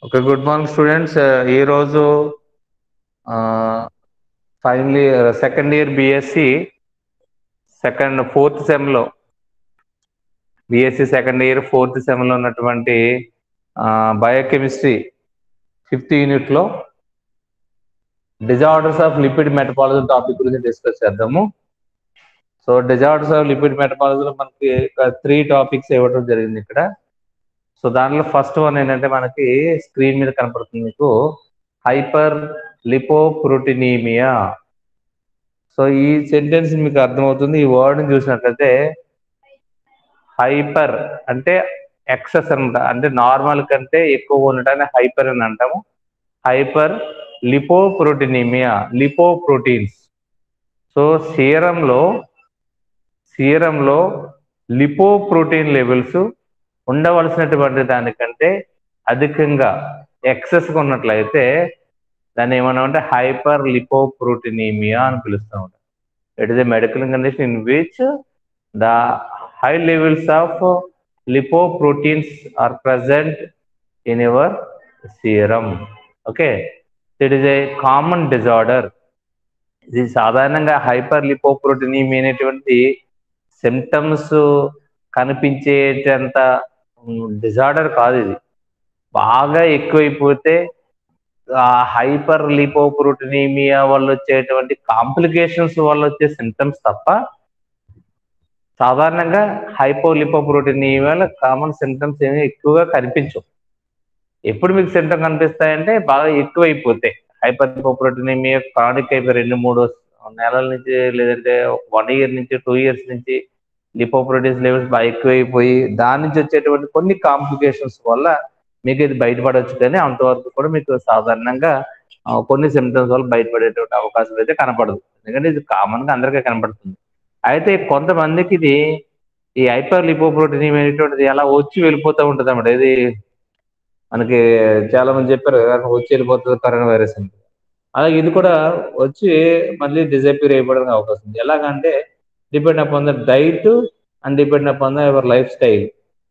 Okay good morning students ఈరోజు final year second year BSc second fourth సెమ్లో BSc second year fourth సెమ్లో ఉన్నటువంటి biochemistry fifth యూనిట్లో disorders of lipid metabolism topic గురించి discuss చేద్దాము so disorders of lipid మెటబాలిజంలో మనకి త్రీ టాపిక్స్ ఇవ్వడం జరిగింది ఇక్కడ సో దానిలో ఫస్ట్ వన్ ఏంటంటే మనకి స్క్రీన్ మీద కనపడుతుంది మీకు హైపర్ లిపోప్రోటీనీమియా సో ఈ సెంటెన్స్ మీకు అర్థమవుతుంది ఈ వర్డ్ని చూసినట్లయితే హైపర్ అంటే ఎక్సెస్ అనమాట అంటే నార్మల్ కంటే ఎక్కువ ఉండటాన్ని హైపర్ అని అంటాము హైపర్ లిపోప్రోటీనీమియా లిపోప్రోటీన్స్ సో సీరంలో సీరంలో లిపోప్రోటీన్ లెవెల్స్ ఉండవలసినటువంటి దానికంటే అధికంగా ఎక్సెస్గా ఉన్నట్లయితే దాన్ని ఏమన్నా హైపర్ లిపోప్రోటీనీమియా అని పిలుస్తూ ఉంటాం it is a medical condition in which the high levels of lipoproteins are present in your serum okay it is a common disorder ఇది సాధారణంగా హైపర్ లిపోప్రోటీనీమి అనేటువంటి సిమ్టమ్స్ కనిపించేటంత డిజార్డర్ కాదు ఇది బాగా ఎక్కువైపోతే ఆ హైపర్ లిపోప్రోటీనీమియా వల్ల వచ్చేటువంటి కాంప్లికేషన్స్ వల్ల వచ్చే సిమ్టమ్స్ తప్ప సాధారణంగా హైపో లిపోప్రోటీనీమియా కామన్ సిమ్టమ్స్ ఏమి ఎక్కువగా కనిపించవు ఎప్పుడు మీకు సిమ్టమ్ కనిపిస్తాయంటే బాగా ఎక్కువైపోతాయి హైపర్ లిపోప్రోటీనీమియా క్రానిక్ అయిపోయి రెండు మూడు నెలల నుంచి లేదంటే వన్ ఇయర్ నుంచి టూ ఇయర్స్ నుంచి లిపోప్రోటీన్స్ లెవెల్స్ బాగా ఎక్కువైపోయి దాని నుంచి వచ్చేటువంటి కొన్ని కాంప్లికేషన్స్ వల్ల మీకు ఇది బయటపడవచ్చు కానీ అంతవరకు కూడా మీకు సాధారణంగా కొన్ని సిమ్టమ్స్ వల్ల బయటపడేటువంటి అవకాశం అయితే కనపడదు ఎందుకంటే ఇది కామన్గా అందరికీ కనపడుతుంది అయితే కొంతమందికి ఇది ఈ హైపర్ లిపోప్రోటీన్ అనేటువంటిది అలా వచ్చి వెళ్ళిపోతూ ఉంటుంది అన్నమాట ఇది మనకి చాలా మంది చెప్పారు వచ్చి వెళ్ళిపోతుంది కరోనా వైరస్ అని అలాగే ఇది కూడా వచ్చి మళ్ళీ డిజైపీర్ అయిపోవడానికి అవకాశం ఉంది ఎలాగంటే depend upon the diet and depend upon the ever lifestyle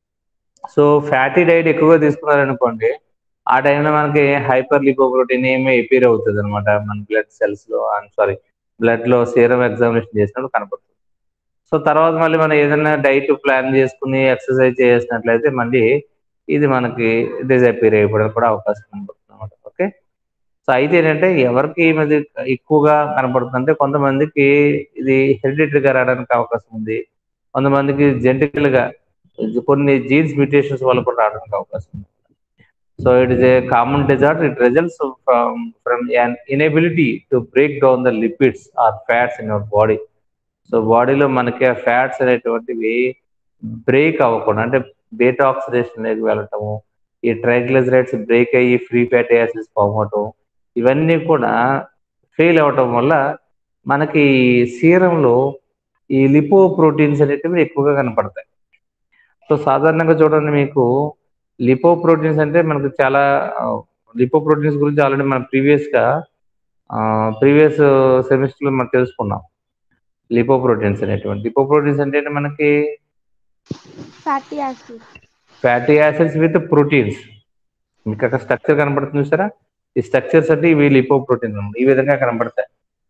so fatty diet ఎక్కువగా తీసుకున్నారనుకోండి ఆ టైంలో మనకి హైపర్ లిపోప్రోటీన్ ఏమి ఎపీర్ అవుతుంది అనమాట మన బ్లడ్ సెల్స్ లో సారీ బ్లడ్ లో సీరం ఎగ్జామినేషన్ చేసినప్పుడు కనపడుతుంది సో తర్వాత మళ్ళీ మనం ఏదైనా డైట్ ప్లాన్ చేసుకుని ఎక్సర్సైజ్ చేసినట్లయితే మళ్ళీ ఇది మనకి డిజైపీర్ అయిపోవడానికి కూడా అవకాశం కనపడుతుంది అనమాట ఓకే సో అయితే ఏంటంటే ఎవరికి ఇది ఎక్కువగా కనపడుతుందంటే కొంతమందికి ఇది హెరిడిటరీగా రావడానికి అవకాశం ఉంది కొంతమందికి జెంటికల్ గా కొన్ని జీన్స్ మ్యూటేషన్స్ వల్ల కూడా రావడానికి అవకాశం ఉంది so it is a common disorder it results from from an inability to break down the lipids or fats in our body so బాడీలో మనకి ఆ ఫ్యాట్స్ అనేటువంటివి బ్రేక్ అవ్వకుండా అంటే బేటా ఆక్సిడేషన్ అనేది వెళ్ళటము ఈ ట్రైగ్లిజరైడ్స్ బ్రేక్ అయ్యి ఫ్రీ ఫ్యాటీ యాసిడ్స్ ఫామ్ అవటం ఇవన్నీ కూడా ఫెయిల్ అవటం వల్ల మనకి సీరంలో ఈ లిపో ప్రోటీన్స్ అనేటివి ఎక్కువగా కనపడతాయి సో సాధారణంగా చూడండి మీకు లిపో ప్రోటీన్స్ అంటే మనకు చాలా లిపో ప్రోటీన్స్ గురించి ఆల్రెడీ మనం ప్రీవియస్గా ప్రీవియస్ సెమిస్టర్లో మనం తెలుసుకున్నాం లిపో ప్రోటీన్స్ అనేటువంటి లిపో ప్రోటీన్స్ అంటే మనకి fatty acid fatty acids with proteins మీకు అక్కడ స్ట్రక్చర్ కనబడుతుంది చూసారా ఈ స్ట్రక్చర్స్ అంటే ఇవి లిపో ప్రోటీన్స్ ఈ విధంగా కనబడతాయి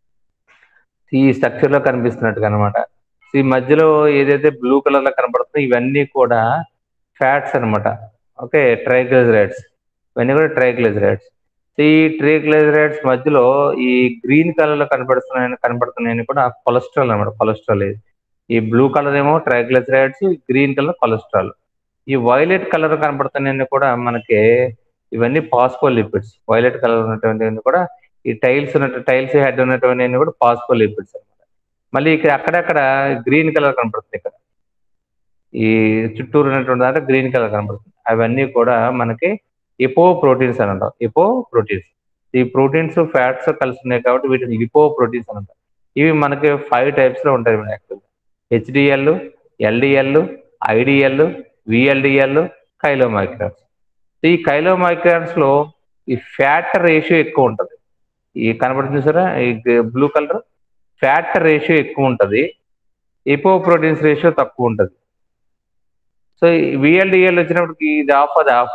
ఈ స్ట్రక్చర్ లో కనిపిస్తున్నట్టుగా అనమాట ఈ మధ్యలో ఏదైతే బ్లూ కలర్ లో కనబడుతుందో ఇవన్నీ కూడా ఫ్యాట్స్ అనమాట ఓకే ట్రైగ్లిజరైడ్స్ ఇవన్నీ కూడా ట్రైగ్లిజరైడ్స్ ఈ ట్రైగ్లిజరైడ్స్ మధ్యలో ఈ గ్రీన్ కలర్ లో కనబడుతున్నాయని కనబడుతున్నాయని కూడా కొలెస్ట్రాల్ అనమాట కొలెస్ట్రాల్ ఇది ఈ బ్లూ కలర్ ఏమో ట్రైగ్లిజరైడ్స్ గ్రీన్ కలర్ కొలెస్ట్రాల్ ఈ వైలెట్ కలర్ కనబడుతున్నాయని కూడా మనకి ఇవన్నీ పాస్పోలిపిడ్స్ వైలెట్ కలర్ ఉన్నటువంటి కూడా ఈ టైల్స్ ఉన్న టైల్స్ హెడ్ ఉన్నటువంటి కూడా పాస్పోలిపిడ్స్ అనమాట మళ్ళీ ఇక్కడ అక్కడక్కడ గ్రీన్ కలర్ కనపడుతుంది ఇక్కడ ఈ చుట్టూరు ఉన్నటువంటి దాంట్లో గ్రీన్ కలర్ కనపడుతుంది అవన్నీ కూడా మనకి ఎపో ప్రోటీన్స్ అని అంటాం ఎపో ప్రోటీన్స్ ఈ ప్రోటీన్స్ ఫ్యాట్స్ కలిసి ఉన్నాయి కాబట్టి వీటిని లిపో ప్రోటీన్స్ అని అంటాం ఇవి మనకి ఫైవ్ టైప్స్ లో ఉంటాయి యాక్చువల్గా HDL LDL IDL VLDL chylomicrons ఈ కైలోమైక్రాన్స్ లో ఈ ఫ్యాట్ రేషియో ఎక్కువ ఉంటుంది ఈ కనబడుతుంది సరే ఈ బ్లూ కలర్ ఫ్యాట్ రేషియో ఎక్కువ ఉంటుంది ఎపో ప్రోటీన్స్ రేషియో తక్కువ ఉంటుంది సో విఎల్డిఎల్ వచ్చినప్పటికి ఇది ఆఫ్ అది ఆఫ్ ఉంటుంది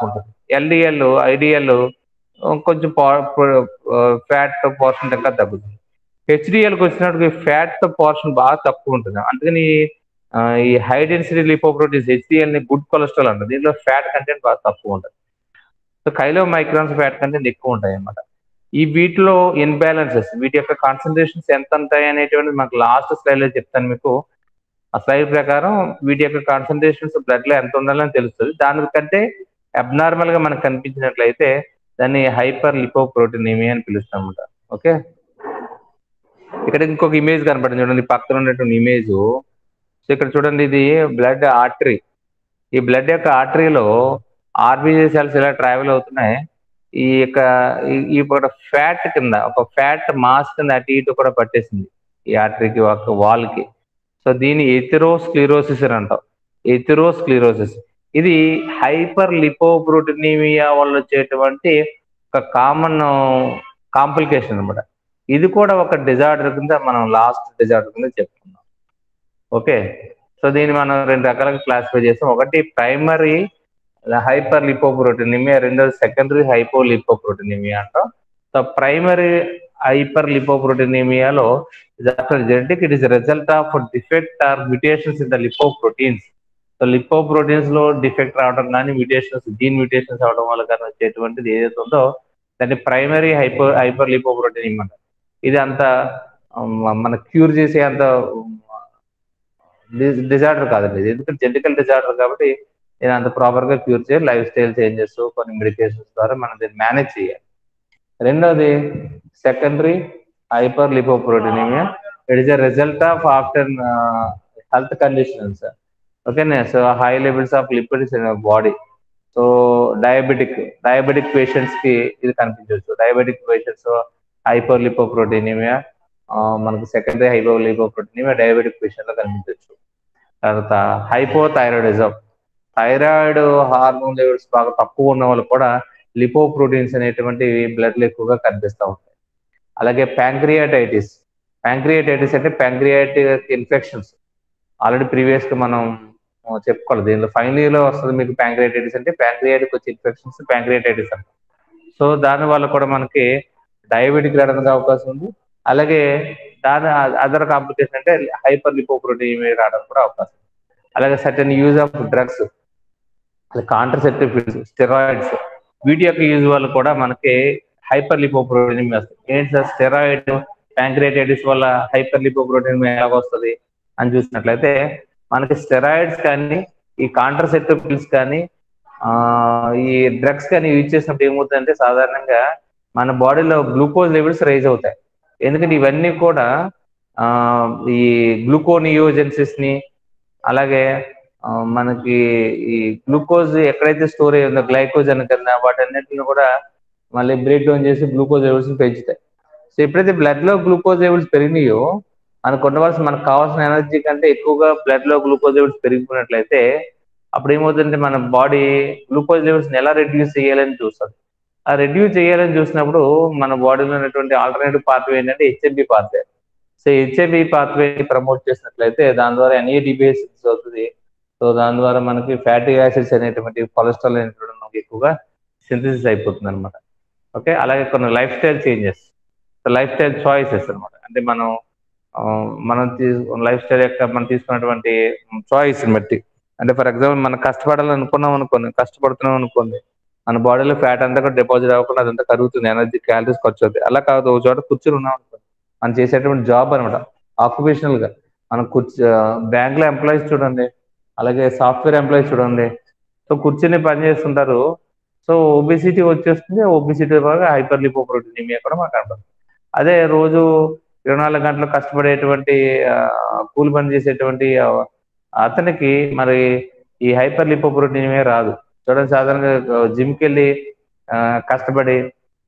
ఎల్డిఎల్ ఐడిఎల్ కొంచెం ఫ్యాట్ పోర్షన్ ఇంకా తగ్గుతుంది హెచ్డిఎల్కి వచ్చినప్పుడు ఫ్యాట్ పోర్షన్ బాగా తక్కువ ఉంటుంది అందుకని ఆ, ఈ హై డెన్సిటీ లిపోప్రోటీన్స్ హెచ్డిఎల్ ని గుడ్ కొలెస్ట్రాల్ అంటారు దీంట్లో ఫ్యాట్ కంటెంట్ బాగా తక్కువ ఉంటుంది so chylomicrons fat content ఎక్కువ ఉంటాయి అన్నమాట ఈ వీటిలో ఇన్బ్యాలెన్సెస్ వీటి యొక్క కాన్సన్ట్రేషన్స్ ఎంత ఉంటాయి అనేటువంటిది మాకు లాస్ట్ స్లైడ్ లో చెప్తాను మీకు ఆ స్లైడ్ ప్రకారం వీటి యొక్క కాన్సన్ట్రేషన్స్ బ్లడ్ లో ఎంత ఉండాలని తెలుస్తుంది దానికంటే అబ్నార్మల్ గా మనకు కనిపించినట్లయితే దాన్ని హైపర్ లిపోప్రోటీనేమియా అని పిలుస్తాం అన్నమాట ఓకే ఇక్కడ ఇంకొక ఇమేజ్ కనపడింది చూడండి పక్కన ఉన్నటువంటి ఇమేజ్ సో ఇక్కడ చూడండి ఇది బ్లడ్ ఆర్టరీ ఈ బ్లడ్ యొక్క ఆర్టరీలో ఆర్బీజీ సెల్స్ ఇలా ట్రావెల్ అవుతున్నాయి ఈ యొక్క ఈ- ఈ ఒక ఫ్యాట్ కింద ఒక ఫ్యాట్ మాస్ కింద అటు ఇటు కూడా పట్టేసింది ఈ ఆర్టరీకి ఒక వాల్ కి సో దీన్ని ఎథిరోస్క్లిరోసిస్ అని అంటాం ఎథిరోస్క్లిరోసిస్ ఇది హైపర్ లిపోప్రోటీనిమియా వల్ల వచ్చేటువంటి ఒక కామన్ కాంప్లికేషన్ అన్నమాట ఇది కూడా ఒక డిజార్డర్ కింద మనం లాస్ట్ డిజార్డర్ కింద చెప్పుకున్నాం ఓకే సో దీన్ని మనం రెండు రకాలుగా క్లాసిఫై చేస్తాం ఒకటి ప్రైమరీ హైపర్ లిపోప్రోటీనిమియా రెండోది సెకండరీ హైపో లిపోప్రోటీనిమియా అంటాం సో ప్రైమరీ హైపర్ లిపోప్రోటీనిమియాలో after genetic it is result of defect or mutations in the lipoproteins so lipoproteins లో డిఫెక్ట్ రావడం కానీ మ్యూటేషన్స్ జీన్ మ్యూటేషన్స్ అవడం వల్ల కానీ వచ్చేటువంటిది ఏదైతే ఉందో దాన్ని ప్రైమరీ హైపో హైపర్ లిపోప్రోటీన్ అంటారు ఇది అంత ఉమ్, మన క్యూర్ చేసే అంత డిజార్డర్ కాదండి ఇది ఎందుకంటే జెనటికల్ డిజార్డర్ కాబట్టి ఇది అంత ప్రాపర్ గా క్యూర్ చేయాలి లైఫ్ స్టైల్ చేంజెస్ కొన్ని మెడికేషన్స్ ద్వారా మనం దీన్ని మేనేజ్ చేయాలి రెండోది secondary hyperlipoproteinemia it is a result of after health conditions ఓకేనా so high levels of lipids in body so diabetic diabetic patients కి ఇది కనిపించవచ్చు డయాబెటిక్ పేషెంట్స్ హైపర్ లిపోప్రోటీనిమియా మనకు secondary hyperlipoproteinemia diabetic patient లో కనిపించవచ్చు తర్వాత hypothyroidism thyroid hormone levels బాగా తక్కువ ఉన్న వాళ్ళు కూడా లిపోప్రోటీన్స్ అనేటువంటి బ్లడ్ లో ఎక్కువగా కనిపిస్తూ ఉంటాయి అలాగే ప్యాంక్రియాటైటిస్ ప్యాంక్రియాటైటిస్ అంటే ప్యాంక్రియాటిక్ ఇన్ఫెక్షన్స్ ఆల్రెడీ ప్రీవియస్ గా మనం ఆ, చెప్పుకోవాలి దీనిలో ఫైనల్ ఇయర్ లో వస్తుంది మీకు ప్యాంక్రియాటైటిస్ అంటే ప్యాంక్రియాటిక్ వచ్చే ఇన్ఫెక్షన్స్ ప్యాంక్రియాటైటిస్ అంట సో దాని వల్ల కూడా మనకి డయాబెటిక్ రావడానికి అవకాశం ఉంది అలాగే దాని అదర్ కాంప్లికేషన్ అంటే హైపర్ లిపోప్రోటీన్ రావడానికి కూడా అవకాశం ఉంది. అలాగే certain use of drugs contraceptive steroids వీటి యొక్క యూజ్ వల్ల కూడా మనకి హైపర్ లిపోప్రోటీన్ వస్తుంది ఏంటి సార్ స్టెరాయిడ్ ప్యాంక్రియాటైటిస్ వల్ల హైపర్ లిపోప్రోటీన్ ఎలా వస్తుంది అని చూసినట్లయితే మనకి స్టెరాయిడ్స్ కానీ ఈ కాంట్రసెప్టివ్ పిల్స్ కానీ ఆ, ఈ డ్రగ్స్ కానీ యూజ్ చేసినప్పుడు ఏమవుతుందంటే సాధారణంగా మన బాడీలో గ్లూకోజ్ లెవెల్స్ రైజ్ అవుతాయి ఎందుకంటే ఇవన్నీ కూడా ఆ, ఈ గ్లూకోనియోజెన్సిస్ ని అలాగే ఆ, మనకి ఈ గ్లూకోజ్ ఎక్కడైతే స్టోర్ అయ్యి ఉందో గ్లైకోజన్ కన్నా వాటన్నిటిని కూడా మళ్ళీ బ్రేక్ డౌన్ చేసి గ్లూకోజ్ లెవెల్స్ పెంచుతాయి సో ఎప్పుడైతే బ్లడ్ లో గ్లూకోజ్ లెవెల్స్ పెరిగినాయో మనకు ఉండవలసిన మనకు కావాల్సిన ఎనర్జీ కంటే ఎక్కువగా బ్లడ్ లో గ్లూకోజ్ లెవెల్స్ పెరిగిపోయినట్లయితే అప్పుడు ఏమవుతుందంటే మన బాడీ గ్లూకోజ్ లెవెల్స్ ఎలా రెడ్యూస్ చేయాలని చూస్తుంది ఆ రెడ్యూస్ చేయాలని చూసినప్పుడు మన బాడీలో ఉన్నటువంటి ఆల్టర్నేటివ్ పాత్వే ఏంటంటే HMB pathway so HMB pathway promote చేసినట్లయితే దాని ద్వారా ఎన్ఏడిబిఎస్ అవుతుంది సో దాని ద్వారా మనకి ఫ్యాటీ యాసిడ్స్ అనేటువంటి కొలెస్ట్రాల్ అనేటువంటి మనకి ఎక్కువగా సింథసిస్ అయిపోతుంది అనమాట ఓకే అలాగే కొన్ని lifestyle changes lifestyle choices అనమాట అంటే మనం ఆ, మనం లైఫ్ స్టైల్ యొక్క మనం తీసుకున్నటువంటి చాయిస్ బట్టి అంటే ఫర్ ఎగ్జాంపుల్ మనం కష్టపడాలనుకున్నాం అనుకోండి కష్టపడుతున్నాం అనుకోండి మన బాడీలో ఫ్యాట్ అంతా కూడా డిపాజిట్ అవ్వకుండా అదంతా కరుగుతుంది ఎనర్జీ క్యాలరీస్ ఖర్చు అవుతాయి అలా కాదు ఒక చోట కూర్చుని ఉన్నాం అనుకోండి మనం చేసేటువంటి జాబ్ అనమాట ఆక్యుపేషనల్ గా మనం కూర్చు బ్యాంక్ లో ఎంప్లాయీస్ చూడండి అలాగే సాఫ్ట్వేర్ ఎంప్లాయీస్ చూడండి సో కూర్చుని పని చేస్తుంటారు సో ఒబిసిటీ వచ్చేస్తుంది ఒబిసిటీ ద్వారా హైపర్ లిపోప్రోటీనిమియా కూడా మనకు కనపడుతుంది అదే రోజు ఇరవై నాలుగు గంటలు కష్టపడేటువంటి ఆ, కూలి పని చేసేటువంటి ఆ, అతనికి మరి ఈ హైపర్ లిపోప్రోటీనిమియా రాదు చూడండి సాధారణంగా జిమ్కి వెళ్ళి ఆ, కష్టపడి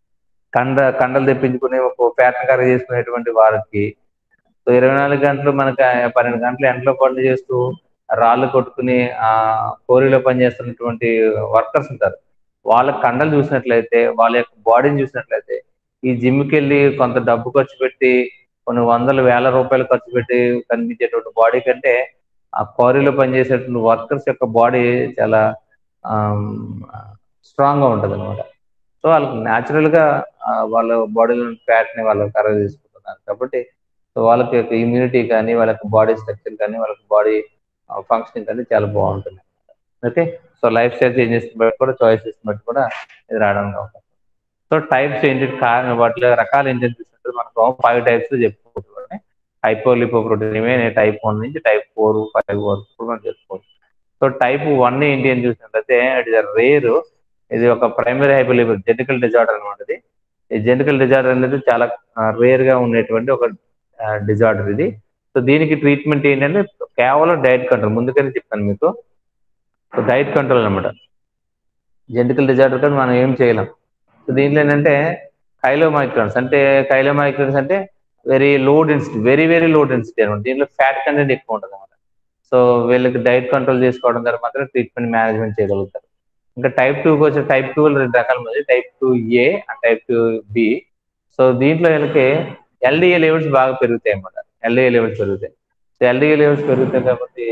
కండ కండలు తెప్పించుకుని ఒక ప్యాటర్న్ కర్రీ చేసుకునేటువంటి వారికి సో ఇరవై నాలుగు గంటలు మనకి ఆ పన్నెండు గంటలు ఎండలో పనులు చేస్తూ రాళ్ళు కొట్టుకుని ఆ కోరిలో పనిచేస్తున్నటువంటి వర్కర్స్ ఉంటారు వాళ్ళ కండలు చూసినట్లయితే వాళ్ళ యొక్క బాడీని చూసినట్లయితే ఈ జిమ్కి వెళ్ళి కొంత డబ్బు ఖర్చు పెట్టి కొన్ని వందల వేల రూపాయలు ఖర్చు పెట్టి కనిపించేటువంటి బాడీ కంటే ఆ క్వారీలో పనిచేసేటువంటి వర్కర్స్ యొక్క బాడీ చాలా స్ట్రాంగ్ గా ఉంటుంది అనమాట సో వాళ్ళకి న్యాచురల్ గా ఆ, వాళ్ళ బాడీలో ఫ్యాట్ ని వాళ్ళు కరెక్ట్ చేసుకుంటున్నారు కాబట్టి సో వాళ్ళకి యొక్క ఇమ్యూనిటీ కానీ వాళ్ళకి బాడీ స్ట్రక్చర్ కానీ వాళ్ళకి బాడీ ఫంక్షనింగ్ కానీ చాలా బాగుంటుంది okay so lifestyle changes బట్టి కూడా చాయిసెస్ బట్టి కూడా ఇది రావడానికి అవకాశం సో టైప్స్ ఏంటి కా- వాటిలో రకాలు ఏంటి అని చూసినట్టు మనకు ఫైవ్ టైప్స్ చెప్పుకోవచ్చు హైపోలిపోప్రోటీన్ టైప్ వన్ నుంచి టైప్ ఫోర్ ఫైవ్ వరకు మనం చెప్పుకోవచ్చు సో టైప్ వన్ ఏంటి అని చూసినట్లయితే ఇట్ ఇస్ రేర్ ఇది ఒక ప్రైమరీ హైపోలిపో జెనటికల్ డిజార్డర్ అనమాట ఇది ఈ జెనటికల్ డిజార్డర్ అనేది చాలా రేర్ గా ఉండేటువంటి ఒక డిజార్డర్ ఇది సో దీనికి ట్రీట్మెంట్ ఏంటంటే కేవలం డైట్ కంట్రోల్ ముందుకనే చెప్పాను మీకు డైట్ కంట్రోల్ అనమాట జెనటికల్ డిజార్డర్ కానీ మనం ఏం చేయలేం సో దీంట్లో ఏంటంటే కైలోమైక్రాన్స్ అంటే కైలోమైక్రాన్స్ అంటే very low density very very low density అనమాట దీంట్లో ఫ్యాట్ కంటెంట్ ఎక్కువ ఉంటుంది అనమాట సో వీళ్ళకి డైట్ కంట్రోల్ చేసుకోవడం ద్వారా మాత్రం ట్రీట్మెంట్ మేనేజ్మెంట్ చేయగలుగుతారు ఇంకా టైప్ టూకి వచ్చే టైప్ టూ రెండు రకాల మంది type two A and type two B so దీంట్లో వీళ్ళకి ఎల్డిఏ లెవెల్స్ బాగా పెరుగుతాయి అన్నమాట ఎల్డిఏ లెవెల్స్ పెరుగుతాయి సో ఎల్డిఏ లెవెల్స్ పెరుగుతాయి కాబట్టి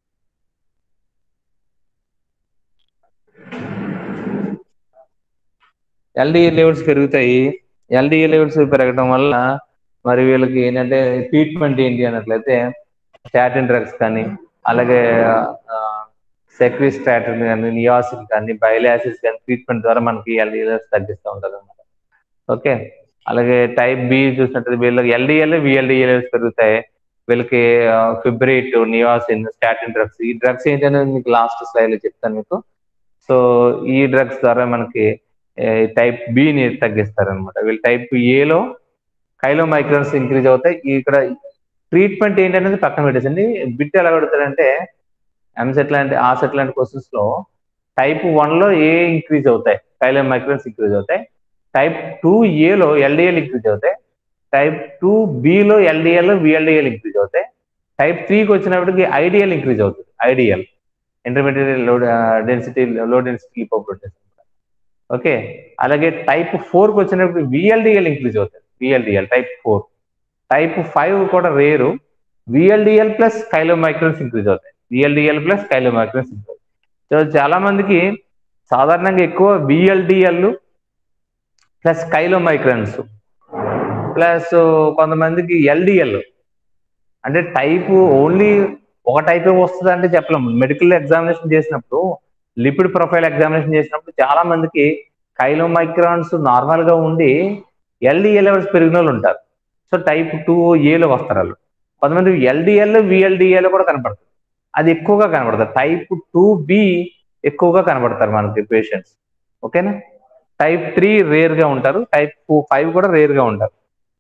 ఎల్డిఏ లెవెల్స్ పెరుగుతాయి ఎల్డిఏ లెవెల్స్ పెరగడం వల్ల మరి వీళ్ళకి ఏంటంటే ట్రీట్మెంట్ ఏంటి అన్నట్లయితే స్టాటిన్ డ్రగ్స్ కానీ అలాగే సెక్రిస్టాటిన్ కానీ నియాసిన్ కానీ బయలాసిస్ కానీ ట్రీట్మెంట్ ద్వారా మనకి ఎల్డిఏ లెవెల్స్ తగ్గిస్తూ ఉంటుంది అనమాట ఓకే అలాగే టైప్ బి చూసినట్టు వీళ్ళకి ఎల్డిఎల్ విఎల్డిఏ లెవెల్స్ పెరుగుతాయి వీళ్ళకి ఫిబ్రేట్ నియాసిన్ స్టాటిన్ డ్రగ్స్ ఈ డ్రగ్స్ ఏంటనేది మీకు లాస్ట్ స్లైడ్ లో చెప్తాను మీకు సో ఈ డ్రగ్స్ ద్వారా మనకి టైప్ బిని తగ్గిస్తారు అనమాట వీళ్ళు టైప్ ఏలో కైలో మైక్రోన్స్ ఇంక్రీజ్ అవుతాయి ఇక్కడ ట్రీట్మెంట్ ఏంటనేది పక్కన పెట్టేసండి బిట్ ఎలా పెడతారంటే ఎంసెట్ లాంటి ఆ సెట్ లాంటి క్వశ్చన్స్ లో టైప్ వన్ లో ఏ ఇంక్రీజ్ అవుతాయి కైలో మైక్రోన్స్ ఇంక్రీజ్ అవుతాయి టైప్ టూ ఏలో ఎల్డిఎల్ ఇంక్రీజ్ అవుతాయి టైప్ టూ బిలో ఎల్డిఎల్ విఎల్డిఎల్ ఇంక్రీజ్ అవుతాయి టైప్ త్రీకి వచ్చినప్పటికి ఐడిఎల్ ఇంక్రీజ్ అవుతుంది IDL intermediate low density low density lipoproteins okay అలాగే టైప్ ఫోర్ కి వచ్చినప్పుడు విఎల్డిఎల్ ఇంక్రీజ్ అవుతుంది VLDL type four type five కూడా rare VLDL plus chylomicrons increase అవుతాయి VLDL plus chylomicrons increase so చాలా మందికి సాధారణంగా ఎక్కువ విఎల్డిఎల్ ప్లస్ కైలోమైక్రాన్స్ ప్లస్ కొంతమందికి ఎల్డిఎల్ అంటే టైప్ ఓన్లీ ఒక టైప్ వస్తుంది అంటే చెప్పలేము మెడికల్ ఎగ్జామినేషన్ చేసినప్పుడు లిపిడ్ ప్రొఫైల్ ఎగ్జామినేషన్ చేసినప్పుడు చాలా మందికి కైలోమైక్రాన్స్ నార్మల్ గా ఉండి ఎల్డిఎల్ లెవెల్స్ పెరిగిన వాళ్ళు ఉంటారు సో టైప్ టూ ఏలో వస్తారు వాళ్ళు కొంతమంది ఎల్డిఎల్ విఎల్డిఎల్ కూడా కనపడుతుంది అది ఎక్కువగా కనబడతారు టైప్ టూ బి ఎక్కువగా కనబడతారు మనకి పేషెంట్స్ ఓకేనా టైప్ త్రీ రేర్ గా ఉంటారు టైప్ ఫైవ్ కూడా రేర్ గా ఉంటారు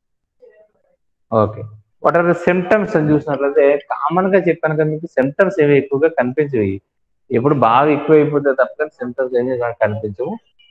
okay what are the symptoms అని చూసినట్లయితే కామన్ గా చెప్పాను కదా మీకు సిమ్టమ్స్ ఏవి ఎక్కువగా కనిపించవి ఎప్పుడు బాగా ఎక్కువ అయిపోతే తప్ప సిమ్టమ్స్ ఏమి మనకు కనిపించవు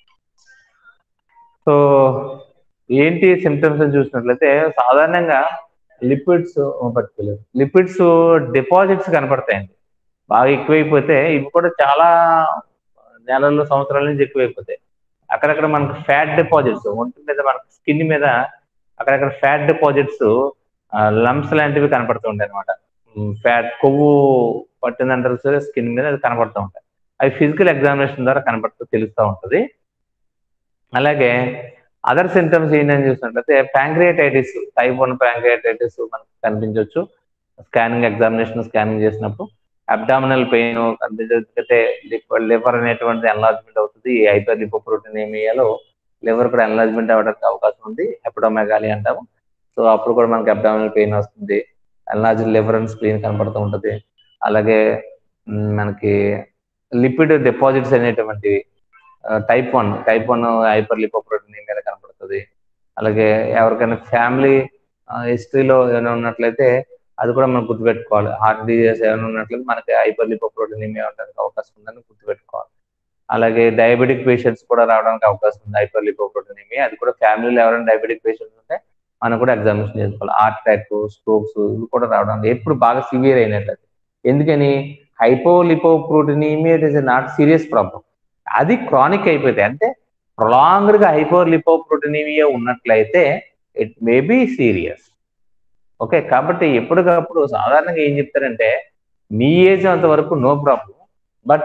సో ఏంటి సిమ్టమ్స్ అని చూసినట్లయితే సాధారణంగా లిపిడ్స్ పర్టికులర్ లిపిడ్స్ డిపాజిట్స్ కనపడతాయండి బాగా ఎక్కువైపోతే ఇవి కూడా చాలా నెలల్లో సంవత్సరాల నుంచి ఎక్కువైపోతాయి అక్కడక్కడ మనకు ఫ్యాట్ డిపాజిట్స్ ఒంటి మీద మనకు స్కిన్ మీద అక్కడక్కడ ఫ్యాట్ డిపాజిట్స్ లంప్స్ లాంటివి కనపడుతూ ఉంటాయి అనమాట ఫ్యాట్ కొవ్వు పట్టిందంటారు సరే స్కిన్ మీద అది కనపడుతూ ఉంటాయి అవి ఫిజికల్ ఎగ్జామినేషన్ ద్వారా కనపడుతూ తెలుస్తూ ఉంటుంది అలాగే అదర్ సింటమ్స్ ఏంటని చూసినట్లయితే ప్యాంక్రియాటైటిస్ టైప్ వన్ ప్యాంక్రియాటైటిస్ మనకు కనిపించవచ్చు స్కానింగ్ ఎగ్జామినేషన్ స్కానింగ్ చేసినప్పుడు అబ్డామినల్ పెయిన్ కనిపించే లివర్ అనేటువంటి ఎన్లార్జ్మెంట్ అవుతుంది ఈ హైపర్ లిపోప్రోటీనేమియాలో లివర్ కూడా ఎన్లార్జ్మెంట్ అవ్వడానికి అవకాశం ఉంది హెపడోమెగాలి అంటాము సో అప్పుడు కూడా మనకి అబ్డామినల్ పెయిన్ వస్తుంది ఎన్లార్జ్ లివర్ అండ్ స్క్రీన్ కనపడుతూ ఉంటుంది అలాగే మనకి లిపిడ్ డిపాజిట్స్ అనేటువంటివి type one type one hyperlipoprotein మీద కనపడుతుంది అలాగే ఎవరికైనా ఫ్యామిలీ హిస్టరీలో ఏమైనా ఉన్నట్లయితే అది కూడా మనం గుర్తుపెట్టుకోవాలి హార్ట్ డిజీజ్ ఏమైనా ఉన్నట్లయితే మనకి హైపర్ లిపోప్రోటీన్ ఉండడానికి అవకాశం ఉందని గుర్తుపెట్టుకోవాలి అలాగే డయాబెటిక్ పేషెంట్స్ కూడా రావడానికి అవకాశం ఉంది హైపర్ లిపోప్రోటీన్ అది కూడా ఫ్యామిలీలో ఎవరైనా డయాబెటిక్ పేషెంట్స్ ఉంటే మనం కూడా ఎగ్జామినేషన్ చేసుకోవాలి హార్ట్ అటాక్ స్ట్రోక్స్ ఇవి కూడా రావడానికి ఎప్పుడు బాగా సివియర్ అయినట్లయితే ఎందుకని hypolipoproteinemia it is not serious problem అది క్రానిక్ అయిపోతే అంటే ప్రొలాంగ్డ్ గా హైపోర్ లిపోప్రోటీనీమియా ఉన్నట్లయితే it may be serious okay కాబట్టి ఎప్పటికప్పుడు సాధారణంగా ఏం చెప్తారంటే మీ ఏజ్ అంత వరకు నో ప్రాబ్లం బట్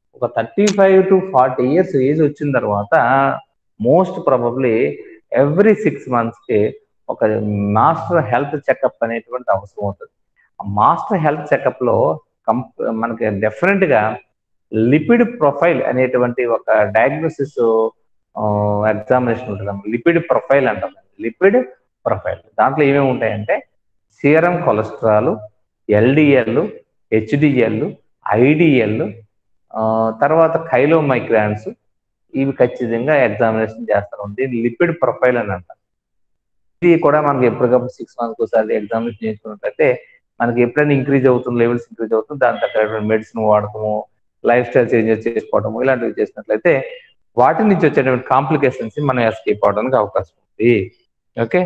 ఒక thirty five to forty years age వచ్చిన తర్వాత మోస్ట్ ప్రాబబ్లీ ఎవ్రీ సిక్స్ మంత్స్కి ఒక మాస్టర్ హెల్త్ చెకప్ అనేటువంటి అవసరం అవుతుంది ఆ మాస్టర్ హెల్త్ చెకప్లో కంప్ మనకి డెఫినెట్గా లిపిడ్ ప్రొఫైల్ అనేటువంటి ఒక డయాగ్నోసిస్ ఎగ్జామినేషన్ ఉంటుంది లిపిడ్ ప్రొఫైల్ అంటాం లిపిడ్ ప్రొఫైల్ దాంట్లో ఏమేమి ఉంటాయంటే serum cholesterol LDL HDL IDL తర్వాత కైలో మైక్రాన్స్ ఇవి ఖచ్చితంగా ఎగ్జామినేషన్ చేస్తారు దీన్ని లిపిడ్ ప్రొఫైల్ అని అంటారు ఇది కూడా మనకి ఎప్పటికప్పుడు సిక్స్ మంత్స్ ఒకసారి ఎగ్జామినేషన్ చేసుకున్నట్లయితే మనకి ఎప్పుడైనా ఇంక్రీజ్ అవుతుంది లెవెల్స్ ఇంక్రీజ్ అవుతుంది దాని తగ్గ మెడిసిన్ వాడటము లైఫ్ స్టైల్ చేంజెస్ చేసుకోవటము ఇలాంటివి చేసినట్లయితే వాటి నుంచి వచ్చేటువంటి కాంప్లికేషన్స్ మనం ఎస్కేప్ అవడానికి అవకాశం ఉంది okay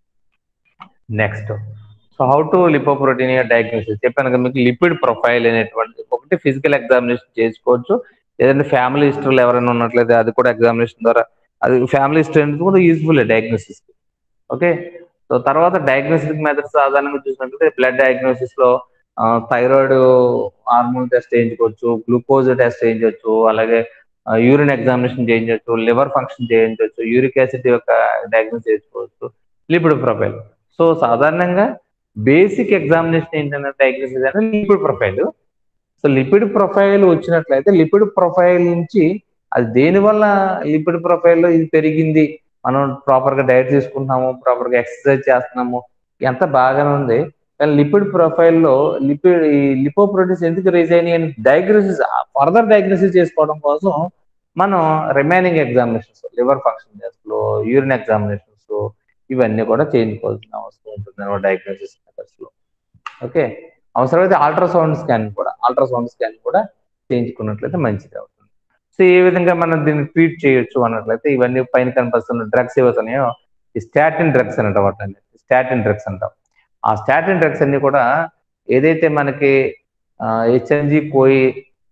next so how to lipoprotein diagnosis చెప్పాను కదా మీకు లిపిడ్ ప్రొఫైల్ అనేటువంటి ఒకటి ఫిజికల్ ఎగ్జామినేషన్ చేసుకోవచ్చు లేదంటే ఫ్యామిలీ హిస్టరీలో ఎవరైనా ఉన్నట్లయితే అది కూడా ఎగ్జామినేషన్ ద్వారా అది ఫ్యామిలీ హిస్టరీ అనేది కూడా యూజ్ఫుల్ డయాగ్నోసిస్ ఓకే సో తర్వాత డయాగ్నోస్టిక్ మెథడ్స్ సాధారణంగా చూసినట్లయితే బ్లడ్ డయాగ్నోసిస్ లో థైరాయిడ్ హార్మోన్ టెస్ట్ చేయించుకోవచ్చు గ్లూకోజ్ టెస్ట్ చేయించవచ్చు అలాగే యూరిన్ ఎగ్జామినేషన్ చేయించవచ్చు లివర్ ఫంక్షన్ చేయించవచ్చు యూరిక్ యాసిడ్ యొక్క డయాగ్నోస్ చేసుకోవచ్చు లిపిడ్ ప్రొఫైల్ సో సాధారణంగా బేసిక్ ఎగ్జామినేషన్ ఏంటంటే డయాగ్నోసిస్ అంటే lipid profile so lipid profile వచ్చినట్లయితే లిపిడ్ ప్రొఫైల్ నుంచి అది దేనివల్ల లిపిడ్ ప్రొఫైల్లో ఇది పెరిగింది మనం ప్రాపర్ గా డైట్ తీసుకుంటున్నాము ప్రాపర్ గా ఎక్సర్సైజ్ చేస్తున్నాము ఎంత బాగానే ఉంది కానీ లిపిడ్ ప్రొఫైల్లో లిపిడ్ ఈ లిపోప్రోటీన్స్ ఎందుకు రేజ్ అయినాయి అని డయాగ్నోసిస్ ఫర్దర్ డయాగ్నోసిస్ చేసుకోవడం కోసం మనం రిమైనింగ్ ఎగ్జామినేషన్స్ లివర్ ఫంక్షన్ టెస్ట్లు యూరిన్ ఎగ్జామినేషన్స్ ఇవన్నీ కూడా చేయించుకోవాల్సిన అవసరం ఉంటుంది అనమాట డయాగ్నోసిస్ మెథడ్స్ లో ఓకే అవసరమైతే అల్ట్రాసౌండ్ స్కాన్ కూడా అల్ట్రాసౌండ్ స్కాన్ కూడా చేయించుకున్నట్లయితే మంచిది అవుతుంది సో ఏ విధంగా మనం దీన్ని ట్రీట్ చేయొచ్చు అన్నట్లయితే ఇవన్నీ పైన కనిపిస్తున్న డ్రగ్స్ ఏవైతున్నాయో ఈ స్టాటిన్ డ్రగ్స్ అనట వాటిని స్టాటిన్ డ్రగ్స్ అంటాం ఆ స్టాటిన్ డ్రగ్స్ అన్ని కూడా ఏదైతే మనకి హెచ్ఎంజి కోయి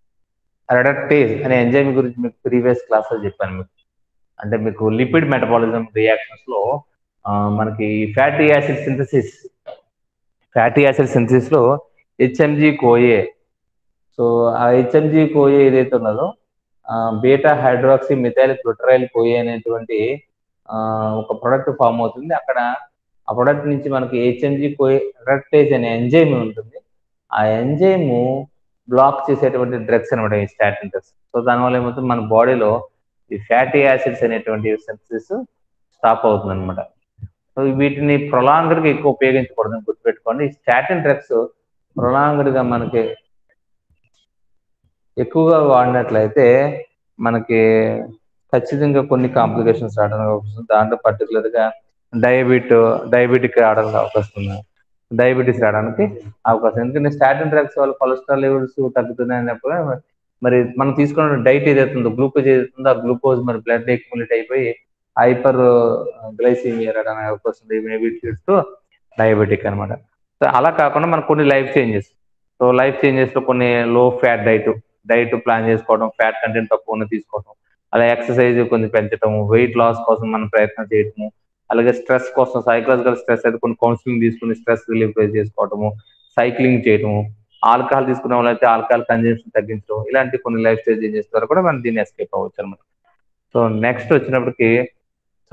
రెడక్టేజ్ అనే ఎంజైమ్ గురించి మీకు ప్రీవియస్ క్లాస్లో చెప్పాను మీకు అంటే మీకు లిపిడ్ మెటబాలిజం రియాక్షన్స్ లో మనకి fatty acid synthesis fatty acid synthesis లో హెచ్ఎంజి కోయే సో ఆ హెచ్ఎంజి కోయే ఏదైతే ఉన్నదో beta hydroxy methyl glutaryl CoA అనేటువంటి ఒక ప్రొడక్ట్ ఫామ్ అవుతుంది అక్కడ ఆ ప్రొడక్ట్ నుంచి మనకి హెచ్ఎంజి కోయే రెడక్టేజ్ అనే ఎంజైమ్ ఉంటుంది ఆ ఎంజైమ్ బ్లాక్ చేసేటువంటి డ్రగ్స్ అనమాట ఈ స్టాటిన్ డ్రగ్స్ సో దానివల్ల ఏమవుతుంది మన బాడీలో ఈ ఫ్యాటీ యాసిడ్స్ అనేటువంటి సింథసిస్ స్టాప్ అవుతుంది అనమాట సో వీటిని ప్రొలాంగడ్గా ఎక్కువ ఉపయోగించకూడదని గుర్తుపెట్టుకోండి స్టాటిన్ డ్రగ్స్ ప్రొలాంగడ్గా మనకి ఎక్కువగా వాడినట్లయితే మనకి ఖచ్చితంగా కొన్ని కాంప్లికేషన్స్ రావడానికి అవకాశం దాంట్లో పర్టికులర్గా డయాబెట్ డయాబెటిక్ రావడానికి అవకాశం ఉంది డయాబెటీస్ రావడానికి అవకాశం ఎందుకంటే స్టాటిన్ డ్రగ్స్ వల్ల కొలెస్ట్రాల్ లెవెల్స్ తగ్గుతున్నాయి అన్నప్పుడు మరి మనం తీసుకున్న డైట్ ఏదైతుందో గ్లూకోజ్ ఏదైతుందో ఆ గ్లూకోజ్ మరి బ్లడ్ ఎక్యుములేట్ అయిపోయి హైపర్ గ్లైసీమియా రావడానికి అవకాశం ఉంది మేబీ టు డయాబెటిక్ అనమాట సో అలా కాకుండా మనకు కొన్ని life changes so life changes లో కొన్ని low fat diet diet plan చేసుకోవడం ఫ్యాట్ కంటెంట్ తక్కువ తీసుకోవడం అలా ఎక్సర్సైజ్ కొంచెం పెంచడం వెయిట్ లాస్ కోసం మనం ప్రయత్నం చేయడము అలాగే స్ట్రెస్ కోసం సైకలాజికల్ స్ట్రెస్ అయితే కొన్ని కౌన్సిలింగ్ తీసుకుని స్ట్రెస్ రిలీఫ్ చేసుకోవడము సైక్లింగ్ చేయడము ఆల్కహాల్ తీసుకునే వాళ్ళైతే ఆల్కహాల్ కన్జంప్షన్ తగ్గించడం ఇలాంటి కొన్ని లైఫ్ స్టైల్ చేంజెస్ ద్వారా కూడా మనం దీన్ని ఎస్కేప్ అవ్వచ్చు అనమాట సో నెక్స్ట్ వచ్చినప్పటికి so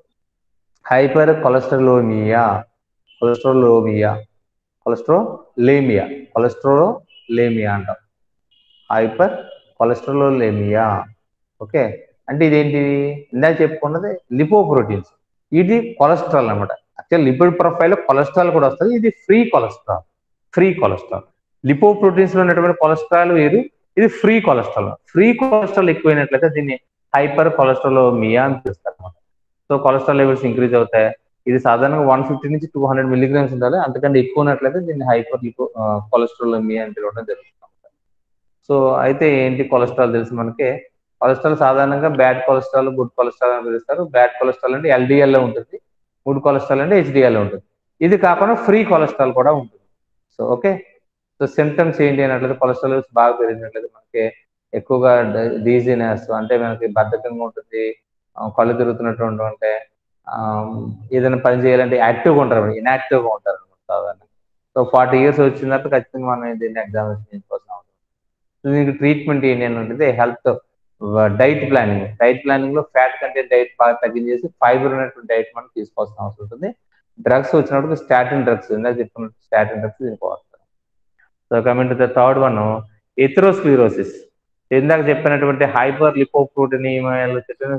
hypercholesterolemia cholesterolemia cholesterolemia cholesterolemia అంటాం హైపర్ కొలెస్ట్రోలోలేమియా ఓకే అంటే ఇదేంటి ఇందాక చెప్పుకున్నది లిపోప్రోటీన్స్ ఇది కొలెస్ట్రాల్ అనమాట యాక్చువల్ లిపిడ్ ప్రొఫైల్ కొలెస్ట్రాల్ కూడా వస్తుంది ఇది free cholesterol free cholesterol lipoproteins లో ఉన్నటువంటి కొలెస్ట్రాల్ వేరు ఇది ఫ్రీ కొలెస్ట్రాల్ ఫ్రీ కొలెస్ట్రాల్ ఎక్కువైనట్లయితే దీన్ని హైపర్ కొలెస్ట్రాలోమియా అని పిలుస్తారు అనమాట సో కొలెస్ట్రాల్ లెవెల్స్ ఇంక్రీజ్ అవుతాయి ఇది సాధారణంగా వన్ ఫిఫ్టీ నుంచి టూ హండ్రెడ్ మిల్లీగ్రామ్స్ ఉండాలి అంతకంటే ఎక్కువ ఉన్నట్లయితే దీన్ని హైపర్ లిపో కొలెస్ట్రాలోమియా అని పిలవడం జరుగుతుంది సో అయితే ఏంటి కొలెస్ట్రాల్ తెలుసు మనకి కొలెస్ట్రాల్ సాధారణంగా బ్యాడ్ కొలెస్ట్రాల్ గుడ్ కొలెస్ట్రాల్ అని పిలుస్తారు బ్యాడ్ కొలెస్ట్రాల్ అంటే ఎల్డిఎల్ లో ఉంటుంది గుడ్ కొలెస్ట్రాల్ అంటే హెచ్డిఎల్ లో ఉంటుంది ఇది కాకుండా ఫ్రీ కొలెస్ట్రాల్ కూడా ఉంటుంది సో ఓకే సో సిమ్టమ్స్ ఏంటి అన్నట్లయితే కొలెస్ట్రాల్ బాగా పెరిగినట్లయితే మనకి ఎక్కువగా డీజీనెస్ అంటే మనకి బద్ధకంగా ఉంటుంది కళ్ళు తిరుగుతున్నట్టు ఉంటే ఏదైనా పని చేయాలంటే యాక్టివ్గా ఉంటారు ఇన్యాక్టివ్గా ఉంటారు అనమాట సాధారణ సో ఫార్టీ ఇయర్స్ వచ్చిన తర్వాత ఖచ్చితంగా మనం దీన్ని ఎగ్జామినేషన్ చేసుకోవాల్సిన అవసరం దీనికి ట్రీట్మెంట్ ఏంటి అని ఉంటుంది health diet planning diet planning లో ఫ్యాట్ కంటెంట్ డైట్ బాగా తగ్గించేసి ఫైబర్ ఉన్నటువంటి డైట్ మనం తీసుకోవాల్సిన అవసరం ఉంటుంది డ్రగ్స్ వచ్చినప్పుడు స్టాటిన్ డ్రగ్స్ ఇందాక చెప్పుకున్న స్టాటిన్ డ్రగ్స్ దీనికి వాడతారు so coming to the third one atherosclerosis ఇందాక చెప్పినటువంటి హైపర్ లిపోప్రోటీనియల్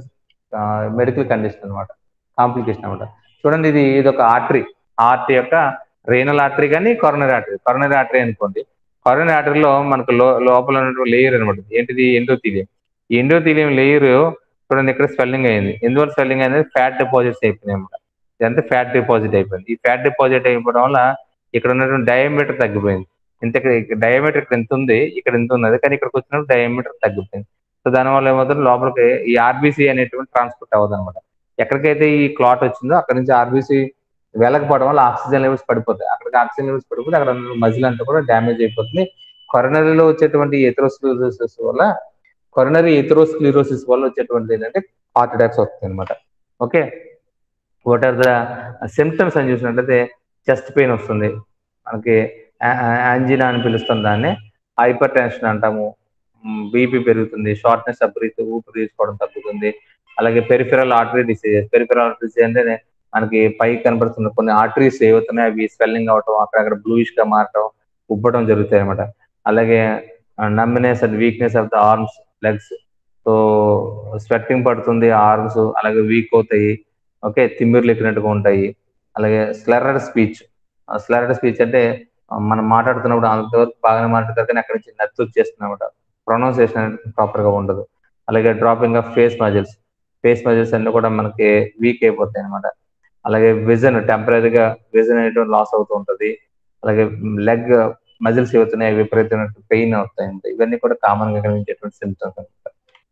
మెడికల్ కండిషన్ అనమాట కాంప్లికేషన్ అనమాట చూడండి ఇది ఇది ఒక ఆర్టరీ ఆర్టరీ యొక్క రేనల్ ఆర్టరీ కానీ కొరనరీ ఆర్టరీ కొరనరీ ఆర్టరీ అనుకోండి కొరనరీ ఆర్టరీలో మనకు లో లోపల ఉన్నటువంటి లేయర్ అనమాట ఏంటిది ఎండోథీలియం ఈ ఎండోథీలియం లేయర్ చూడండి ఇక్కడ స్వెల్లింగ్ అయింది ఎందువల్ల స్వెల్లింగ్ అయింది ఫ్యాట్ డిపాజిట్స్ అయిపోయినాయి అనమాట ఇదంతా ఫ్యాట్ డిపాజిట్ అయిపోయింది ఈ ఫ్యాట్ డిపాజిట్ అయిపోవడం వల్ల ఇక్కడ ఉన్నటువంటి డయామీటర్ తగ్గిపోయింది ఇంత డయామీటర్ ఇక్కడ ఎంత ఉంది ఇక్కడ ఎంత ఉన్నది కానీ ఇక్కడికి వచ్చినప్పుడు డయామీటర్ తగ్గిపోయింది సో దానివల్ల ఏమవుతుంది లోపలికి ఈ ఆర్బీసీ అనేటువంటి ట్రాన్స్పోర్ట్ అవ్వదు అనమాట ఎక్కడికైతే ఈ క్లాట్ వచ్చిందో అక్కడ నుంచి ఆర్బీసీ వెళ్ళకపోవడం వల్ల ఆక్సిజన్ లెవెల్స్ పడిపోతాయి అక్కడికి ఆక్సిజన్ లెవెల్స్ పడిపోతే అక్కడ మజిల్ అంతా కూడా డ్యామేజ్ అయిపోతుంది కొరనరీలో వచ్చేటువంటి ఎథరోస్క్లిరోసిస్ వల్ల కొరనరీ ఎథరోస్క్లిరోసిస్ వల్ల వచ్చేటువంటి ఏంటంటే హార్ట్ అటాక్స్ వస్తాయి అనమాట okay what are the symptoms అని చూసినట్లయితే చెస్ట్ పెయిన్ వస్తుంది మనకి యాంజినా అని పిలుస్తాం దాన్ని హైపర్ టెన్షన్ అంటాము బీపీ పెరుగుతుంది షార్ట్నెస్ ఆఫ్ బ్రీత్ ఊపిరి తీసుకోవడం తగ్గుతుంది అలాగే peripheral artery diseases peripheral artery disease అంటే మనకి పైకి కనబడుతున్న కొన్ని ఆర్టరీస్ ఏవవుతున్నాయి అవి స్వెల్లింగ్ అవటం అక్కడక్కడ బ్లూయిష్ గా మారటం ఉబ్బడం జరుగుతాయి అనమాట అలాగే numbness and weakness of the arms legs so sweating పడుతుంది ఆర్మ్స్ అలాగే వీక్ అవుతాయి ఓకే తిమ్మిర్లు ఎక్కినట్టుగా ఉంటాయి అలాగే స్లెరడ్ స్పీచ్ స్లెరడ్ స్పీచ్ అంటే మనం మాట్లాడుతున్నప్పుడు అంతవరకు బాగానే మాట్లాడతారు కానీ అక్కడి నుంచి నత్తి వచ్చేస్తుంది అనమాట ప్రొనౌన్సియేషన్ అనేది ప్రాపర్ గా ఉండదు అలాగే dropping of face muscles face muscles అన్ని కూడా మనకి వీక్ అయిపోతాయి అనమాట అలాగే విజన్ టెంపరీగా విజన్ అనేటువంటి లాస్ అవుతూ ఉంటుంది అలాగే లెగ్ మజిల్స్ ఏవవుతున్నాయి విపరీతమైన పెయిన్ అవుతాయి ఇవన్నీ కూడా కామన్ గా కనిపించేటువంటి సిమ్టమ్స్ అనమాట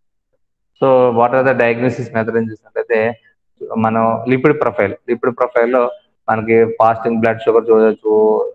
so what are the diagnosis method అని చూసినట్లయితే మనం లిపిడ్ ప్రొఫైల్ లిపిడ్ ప్రొఫైల్లో మనకి ఫాస్టింగ్ బ్లడ్ షుగర్ చూడవచ్చు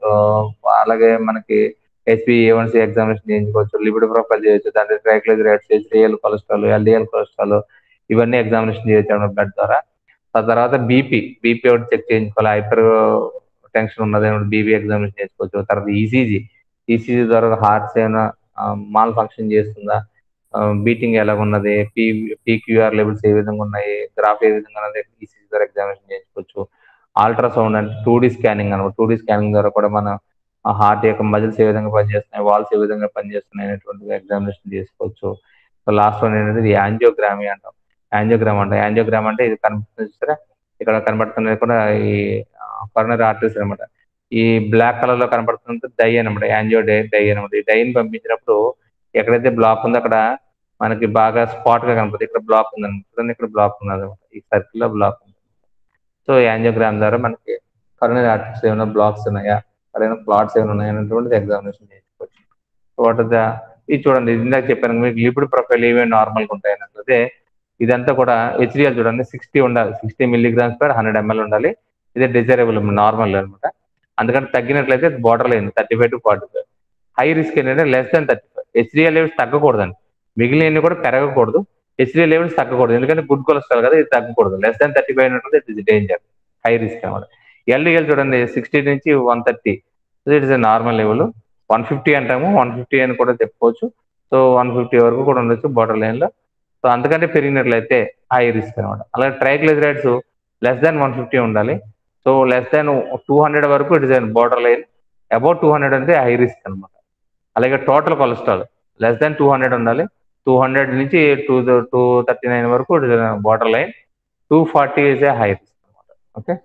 అలాగే మనకి హెచ్పి ఏవన్సీ ఎగ్జామినేషన్ చేయించుకోవచ్చు లిపిడ్ ప్రొఫైల్ చేయొచ్చు దాంట్లో triglycerides HDL cholesterol LDL cholesterol ఇవన్నీ ఎగ్జామినేషన్ చేయొచ్చు బ్లడ్ ద్వారా ఆ తర్వాత బీపీ బీపీ ఒకటి చెక్ చేయించుకోవాలి హైపర్ టెన్షన్ ఉన్నది బీపీ ఎగ్జామినేషన్ చేసుకోవచ్చు తర్వాత ఈసీజీ ఈసీజీ ద్వారా హార్ట్స్ ఏమైనా మాల్ ఫంక్షన్ చేస్తుందా బీటింగ్ ఎలా ఉన్నది పీ పీక్యూఆర్ లెవెల్స్ ఏ విధంగా ఉన్నాయి గ్రాఫ్ ఏ విధంగా ఉన్నది ఈసీజీ ద్వారా ఎగ్జామినేషన్ చేసుకోవచ్చు అల్ట్రాసౌండ్ అంటే టూ డీ స్కానింగ్ అనమాట టూ డీ స్కానింగ్ ద్వారా కూడా మనం హార్ట్ యొక్క మజిల్స్ ఏ విధంగా పనిచేస్తున్నాయి వాల్స్ ఏ విధంగా పనిచేస్తున్నాయి అనేటువంటి ఎగ్జామినేషన్ చేసుకోవచ్చు లాస్ట్ వన్ ఏంటంటే యాంజియోగ్రామీ అంటాం యాంజియోగ్రామ్ అంటాం యాంజియోగ్రామ్ అంటే ఇది కనిపిస్తుంది చూసారా ఇక్కడ కనబడుతున్నది కూడా ఈ కరోనరీ ఆర్టరీస్ అనమాట ఈ బ్లాక్ కలర్ లో కనబడుతున్నది డై అనమాట యాంజియో డై డై అనమాట ఈ డైని పంపించినప్పుడు ఎక్కడైతే బ్లాక్ ఉందో అక్కడ మనకి బాగా స్పాట్ గా కనపడుతుంది ఇక్కడ బ్లాక్ ఉందన్నమాట ఇక్కడ బ్లాక్ ఉన్నది ఈ సర్కిల్ లో బ్లాక్ ఉంది సో యాంజియోగ్రామ్ ద్వారా మనకి కరోనరీ ఆర్టరీస్ ఏమైనా బ్లాక్స్ ఉన్నాయా అక్కడ ప్లాట్స్ ఏమైనా ఉన్నాయా అనేటువంటిది ఎగ్జామినేషన్ చేసుకోవచ్చు వాట్ ద ఇది చూడండి ఇందాక చెప్పాను మీకు లిపిడ్ ప్రొఫైల్ ఏమేమి నార్మల్ గా ఉంటాయి అన్నట్లయితే ఇదంతా కూడా హెచ్డిఎల్ చూడండి సిక్స్టీ ఉండాలి sixty milligrams per hundred ML ఉండాలి ఇదే డిజైరబుల్ నార్మల్ అనమాట అందుకని తగ్గినట్లయితే borderline thirty five to forty five high risk ఏంటంటే less than thirty five HDL levels తగ్గకూడదండి మిగిలినవి కూడా పెరగకూడదు హెచ్డిఎల్ లెవెల్స్ తగ్గకూడదు ఎందుకంటే గుడ్ కొలెస్ట్రాల్ కదా ఇది తగ్గకూడదు లెస్ దాన్ థర్టీ ఫైవ్ ఉన్నట్టు it is danger high risk అనమాట ఎల్డిఎల్ చూడండి సిక్స్టీ నుంచి one thirty it is normal level one fifty అంటాము వన్ ఫిఫ్టీ అని కూడా చెప్పుకోవచ్చు సో వన్ ఫిఫ్టీ వరకు కూడా ఉండొచ్చు బార్డర్ లైన్ లో సో అంతకంటే పెరిగినట్లయితే హై రిస్క్ అనమాట అలాగే triglycerides less than one fifty ఉండాలి so less than two hundred వరకు it is borderline about two hundred అంటే హై రిస్క్ అనమాట అలాగే total cholesterol less than two hundred ఉండాలి టూ హండ్రెడ్ నుంచి టూ టూ థర్టీ నైన్ వరకు it is borderline two forty is a high risk అనమాట okay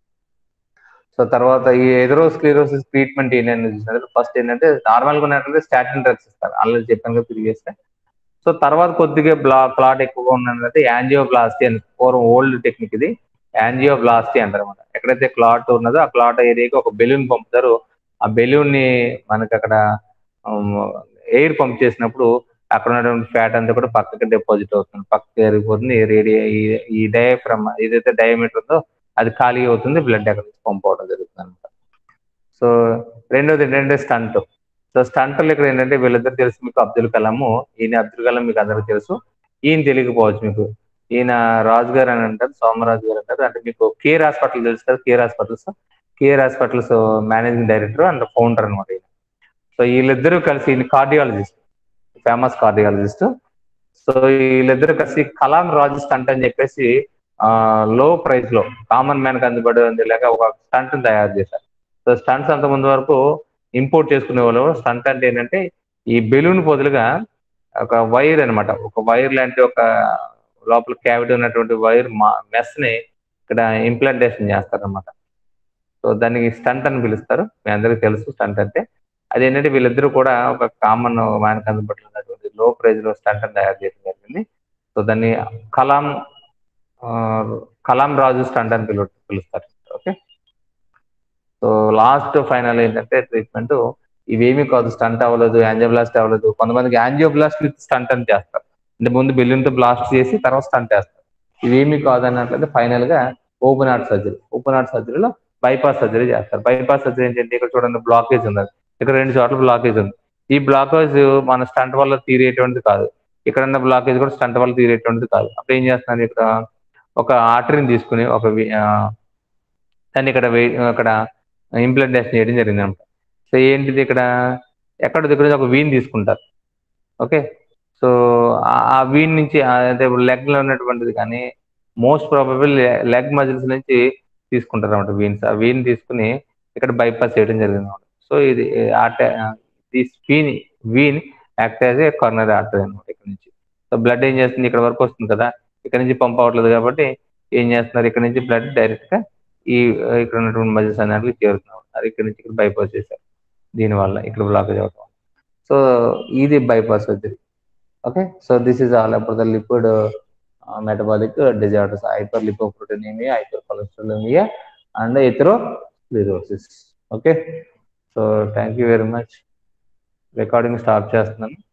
so తర్వాత ఈ ఎథరోస్క్లీరోసిస్ treatment ఏంటంటే చూసినట్టు ఫస్ట్ ఏంటంటే నార్మల్ గా ఉన్నట్లయితే స్టాటిన్ డ్రగ్స్ ఇస్తారు ఆల్రెడీ చెప్పాను కదా ప్రీవియస్ సో తర్వాత కొద్దిగా బ్లా ప్లాట్ ఎక్కువగా ఉన్నట్లయితే యాంజియోబ్లాస్టీ అని పూర్వం ఓల్డ్ టెక్నిక్ ఇది యాంజియోబ్లాస్టీ అంటారు అనమాట ఎక్కడైతే క్లాట్ ఉన్నదో ఆ క్లాట్ ఏరియాకి ఒక బెలూన్ పంపుతారు ఆ బెలూన్ ని మనకి అక్కడ ఎయిర్ పంప్ చేసినప్పుడు అక్కడ ఉన్నటువంటి ఫ్యాట్ అంతా కూడా పక్కకి డిపాజిట్ అవుతుంది పక్కకి ఎరిగిపోతుంది రేడియా ఈ డయాఫ్రమ్ ఏదైతే డయామీటర్ ఉందో అది ఖాళీ అవుతుంది బ్లడ్ అక్కడ నుంచి పంప్ అవడం జరుగుతుంది అనమాట సో రెండోది ఏంటంటే స్టంట్ సో స్టంటర్లు ఇక్కడ ఏంటంటే వీళ్ళిద్దరు తెలుసు మీకు అబ్దుల్ కలాము ఈయన అబ్దుల్ కలాం మీకు అందరికి తెలుసు ఈయన తెలియకపోవచ్చు మీకు ఈయన రాజు గారు అని అంటారు సోమరాజు గారు అంటారు అంటే మీకు కేర్ హాస్పిటల్ తెలుసు కదా Care Hospitals Care Hospitals managing director and founder అనమాట ఈయన సో వీళ్ళిద్దరూ కలిసి ఈయన కార్డియాలజిస్ట్ ఫేమస్ కార్డియాలజిస్ట్ సో వీళ్ళిద్దరు కలిసి కలాం రాజు స్టంట్ అని చెప్పేసి లో ప్రైస్ లో కామన్ మ్యాన్ కి అందుబాటు లేక ఒక స్టంట్ తయారు చేశారు సో స్టంట్స్ అంత ముందు వరకు ఇంపోర్ట్ చేసుకునే వాళ్ళు స్టంట్ అంటే ఏంటంటే ఈ బెలూన్ బదులుగా ఒక వైర్ అన్నమాట ఒక వైర్ లాంటి ఒక లోపల క్యావిటీ ఉన్నటువంటి వైర్ మెస్ ని ఇక్కడ ఇంప్లాంటేషన్ చేస్తారన్నమాట సో దానికి స్టంట్ అని పిలుస్తారు మీ అందరికీ తెలుసు స్టంట్ అంటే అదేంటంటే వీళ్ళిద్దరూ కూడా ఒక కామన్ మ్యాన్కి అందుబాటులో ఉన్నటువంటి లో ప్రైజ్ లో స్టంట్ అని తయారు చేయడం జరిగింది సో దాన్ని కలాం ఆ, కలాం రాజు స్టంట్ అని పిలు పిలుస్తారు ఓకే సో లాస్ట్ ఫైనల్ ఏంటంటే ట్రీట్మెంట్ ఇవేమీ కాదు స్టంట్ అవ్వలేదు యాంజియోబ్లాస్ట్ అవ్వలేదు కొంతమందికి యాంజియోబ్లాస్ట్ విత్ స్టంట్ అని చేస్తారు అంటే ముందు బెలూన్తో బ్లాస్ట్ చేసి తర్వాత స్టంట్ చేస్తారు ఇవేమీ కాదు అన్నట్లయితే ఫైనల్ గా open heart surgery open heart సర్జరీలో బైపాస్ సర్జరీ చేస్తారు బైపాస్ సర్జరీ ఏంటంటే ఇక్కడ చూడండి బ్లాకేజ్ ఉంది ఇక్కడ రెండు చోట్ల బ్లాకేజ్ ఉంది ఈ బ్లాకేజ్ మన స్టంట్ వల్ల తీరేటువంటిది కాదు ఇక్కడ ఉన్న బ్లాకేజ్ కూడా స్టంట్ వల్ల తీరేటువంటిది కాదు అప్పుడు ఏం చేస్తున్నారు ఇక్కడ ఒక ఆర్టరీని తీసుకుని ఒక వి- ఆ, దాన్ని ఇక్కడ వే- అక్కడ ఇంప్లాంటేషన్ చేయడం జరిగింది అనమాట సో ఏంటిది ఇక్కడ ఎక్కడ దగ్గర నుంచి ఒక వీన్ తీసుకుంటారు ఓకే సో ఆ- ఆ వీన్ నుంచి ఆ అంటే లెగ్ లో ఉన్నటువంటిది కానీ మోస్ట్ ప్రాబబుల్ లెగ్ మజిల్స్ నుంచి తీసుకుంటారు అనమాట వీన్స్ ఆ వీన్ తీసుకుని ఇక్కడ బైపాస్ చేయడం జరిగింది అనమాట సో ఇది ఆట this vein vein act as a coronary artery అనమాట ఇక్కడ నుంచి సో బ్లడ్ ఏం చేస్తుంది ఇక్కడ వరకు వస్తుంది కదా ఇక్కడ నుంచి పంప్ అవ్వట్లేదు కాబట్టి ఏం చేస్తున్నారు ఇక్కడ నుంచి బ్లడ్ డైరెక్ట్ గా ఈ ఆ, ఇక్కడ ఉన్నటువంటి మజిల్స్ అన్నట్లు చేరుతున్నాం అది ఇక్కడ నుంచి ఇక్కడ బైపాస్ చేశారు దీనివల్ల ఇక్కడ బ్లాకేజ్ అవడం సో ఇది bypass surgery okay so this is all about the lipid metabolic disorders hyperlipoproteinemia hypercholesterolemia and atherosclerosis okay so thank you very much recording stop చేస్తున్నాను